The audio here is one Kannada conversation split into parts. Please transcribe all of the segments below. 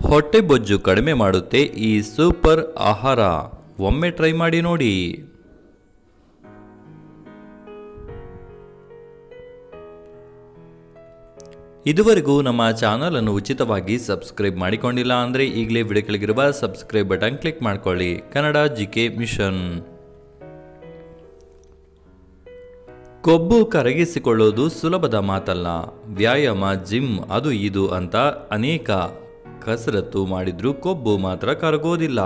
ಹೊಟ್ಟೆ ಬೊಜ್ಜು ಕಡಿಮೆ ಮಾಡುತ್ತೆ ಈ ಸೂಪರ್ ಆಹಾರ ಒಮ್ಮೆ ಟ್ರೈ ಮಾಡಿ ನೋಡಿ ಇದುವರೆಗೂ ನಮ್ಮ ಚಾನಲನ್ನು ಉಚಿತವಾಗಿ ಸಬ್ಸ್ಕ್ರೈಬ್ ಮಾಡಿಕೊಂಡಿಲ್ಲ ಅಂದರೆ ಈಗಲೇ ವಿಡಿಯೋ ಕೆಳಗಿರುವ ಸಬ್ಸ್ಕ್ರೈಬ್ ಬಟನ್ ಕ್ಲಿಕ್ ಮಾಡ್ಕೊಳ್ಳಿ ಕನ್ನಡ ಜಿಕೆ ಮಿಷನ್ ಕೊಬ್ಬು ಕರಗಿಸಿಕೊಳ್ಳೋದು ಸುಲಭದ ಮಾತಲ್ಲ ವ್ಯಾಯಾಮ ಜಿಮ್ ಅದು ಇದು ಅಂತ ಅನೇಕ ಕಸರತ್ತು ಮಾಡಿದ್ರೂ ಕೊಬ್ಬು ಮಾತ್ರ ಕರಗೋದಿಲ್ಲ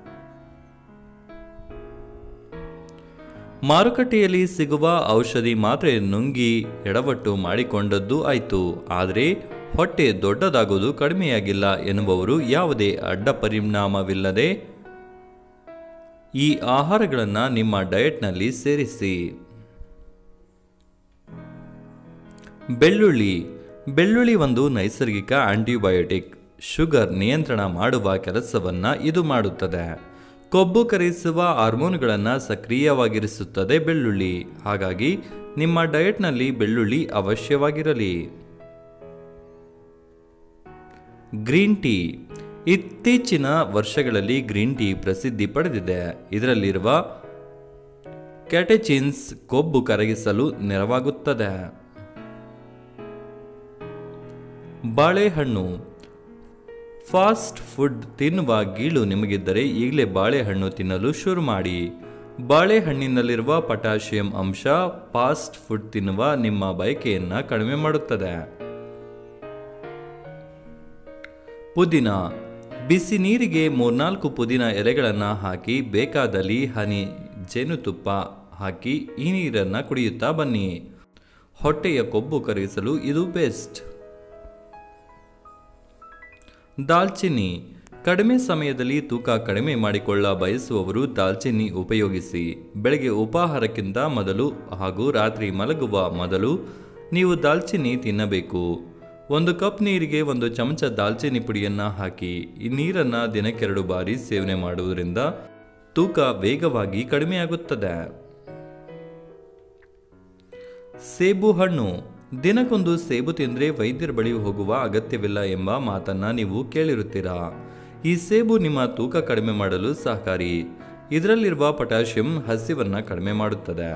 ಮಾರುಕಟ್ಟೆಯಲ್ಲಿ ಸಿಗುವ ಔಷಧಿ ಮಾತ್ರೆ ನುಂಗಿ ಎಡವಟ್ಟು ಮಾಡಿಕೊಂಡದ್ದು ಆಯಿತು ಆದರೆ ಹೊಟ್ಟೆ ದೊಡ್ಡದಾಗೋದು ಕಡಿಮೆಯಾಗಿಲ್ಲ ಎನ್ನುವವರು ಯಾವುದೇ ಅಡ್ಡ ಪರಿಣಾಮವಿಲ್ಲದೆ ಈ ಆಹಾರಗಳನ್ನು ನಿಮ್ಮ ಡಯಟ್ನಲ್ಲಿ ಸೇರಿಸಿ ಬೆಳ್ಳುಳ್ಳಿ ಬೆಳ್ಳುಳ್ಳಿ ಒಂದು ನೈಸರ್ಗಿಕ ಆಂಟಿಬಯೋಟಿಕ್ ಶುಗರ್ ನಿಯಂತ್ರಣ ಮಾಡುವ ಕೆಲಸವನ್ನು ಇದು ಮಾಡುತ್ತದೆ ಕೊಬ್ಬು ಕರಗಿಸುವ ಹಾರ್ಮೋನ್ಗಳನ್ನು ಸಕ್ರಿಯವಾಗಿರಿಸುತ್ತದೆ ಬೆಳ್ಳುಳ್ಳಿ ಹಾಗಾಗಿ ನಿಮ್ಮ ಡಯಟ್ನಲ್ಲಿ ಬೆಳ್ಳುಳ್ಳಿ ಅವಶ್ಯವಾಗಿರಲಿ ಗ್ರೀನ್ ಟೀ ಇತ್ತೀಚಿನ ವರ್ಷಗಳಲ್ಲಿ ಗ್ರೀನ್ ಟೀ ಪ್ರಸಿದ್ಧಿ ಪಡೆದಿದೆ ಇದರಲ್ಲಿರುವ ಕ್ಯಾಟೆಚಿನ್ಸ್ ಕೊಬ್ಬು ಕರಗಿಸಲು ನೆರವಾಗುತ್ತದೆ ಬಾಳೆಹಣ್ಣು ಫಾಸ್ಟ್ ಫುಡ್ ತಿನ್ನುವ ಗೀಳು ನಿಮಗಿದ್ದರೆ ಈಗಲೇ ಬಾಳೆಹಣ್ಣು ತಿನ್ನಲು ಶುರು ಮಾಡಿ ಬಾಳೆಹಣ್ಣಿನಲ್ಲಿರುವ ಪೊಟ್ಯಾಷಿಯಂ ಅಂಶ ಫಾಸ್ಟ್ ಫುಡ್ ತಿನ್ನುವ ನಿಮ್ಮ ಬಯಕೆಯನ್ನು ಕಡಿಮೆ ಮಾಡುತ್ತದೆ ಪುದೀನ ಬಿಸಿ ನೀರಿಗೆ ಮೂರ್ನಾಲ್ಕು ಪುದೀನ ಎಲೆಗಳನ್ನು ಹಾಕಿ ಬೇಕಾದಲ್ಲಿ ಹನಿ ಜೇನುತುಪ್ಪ ಹಾಕಿ ಈ ನೀರನ್ನು ಕುಡಿಯುತ್ತಾ ಬನ್ನಿ ಹೊಟ್ಟೆಯ ಕೊಬ್ಬು ಕರಗಿಸಲು ಇದು ಬೆಸ್ಟ್ ದಾಲ್ಚಿನ್ನಿ ಕಡಿಮೆ ಸಮಯದಲ್ಲಿ ತೂಕ ಕಡಿಮೆ ಮಾಡಿಕೊಳ್ಳ ಬಯಸುವವರು ದಾಲ್ಚಿನ್ನಿ ಉಪಯೋಗಿಸಿ ಬೆಳಗ್ಗೆ ಉಪಾಹಾರಕ್ಕಿಂತ ಮೊದಲು ಹಾಗೂ ರಾತ್ರಿ ಮಲಗುವ ಮೊದಲು ನೀವು ದಾಲ್ಚಿನ್ನಿ ತಿನ್ನಬೇಕು ಒಂದು ಕಪ್ ನೀರಿಗೆ ಒಂದು ಚಮಚ ದಾಲ್ಚಿನ್ನಿ ಪುಡಿಯನ್ನು ಹಾಕಿ ಈ ನೀರನ್ನು ದಿನಕ್ಕೆರಡು ಬಾರಿ ಸೇವನೆ ಮಾಡುವುದರಿಂದ ತೂಕ ವೇಗವಾಗಿ ಕಡಿಮೆಯಾಗುತ್ತದೆ ಸೇಬು ಹಣ್ಣು ದಿನಕ್ಕೊಂದು ಸೇಬು ತಿಂದರೆ ವೈದ್ಯರ ಬಳಿ ಹೋಗುವ ಅಗತ್ಯವಿಲ್ಲ ಎಂಬ ಮಾತನ್ನ ನೀವು ಕೇಳಿರುತ್ತೀರಾ ಈ ಸೇಬು ನಿಮ್ಮ ತೂಕ ಕಡಿಮೆ ಮಾಡಲು ಸಹಕಾರಿ ಇದರಲ್ಲಿರುವ ಪೊಟ್ಯಾಷಿಯಂ ಹಸಿವನ್ನ ಕಡಿಮೆ ಮಾಡುತ್ತದೆ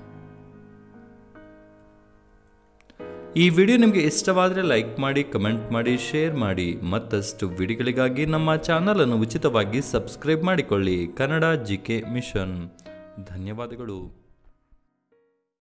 ಈ ವಿಡಿಯೋ ನಿಮಗೆ ಇಷ್ಟವಾದರೆ ಲೈಕ್ ಮಾಡಿ ಕಮೆಂಟ್ ಮಾಡಿ ಶೇರ್ ಮಾಡಿ ಮತ್ತಷ್ಟು ವಿಡಿಯೋಗಳಿಗಾಗಿ ನಮ್ಮ ಚಾನಲನ್ನು ಉಚಿತವಾಗಿ ಸಬ್ಸ್ಕ್ರೈಬ್ ಮಾಡಿಕೊಳ್ಳಿ ಕನ್ನಡ ಜಿಕೆ ಮಿಷನ್ ಧನ್ಯವಾದಗಳು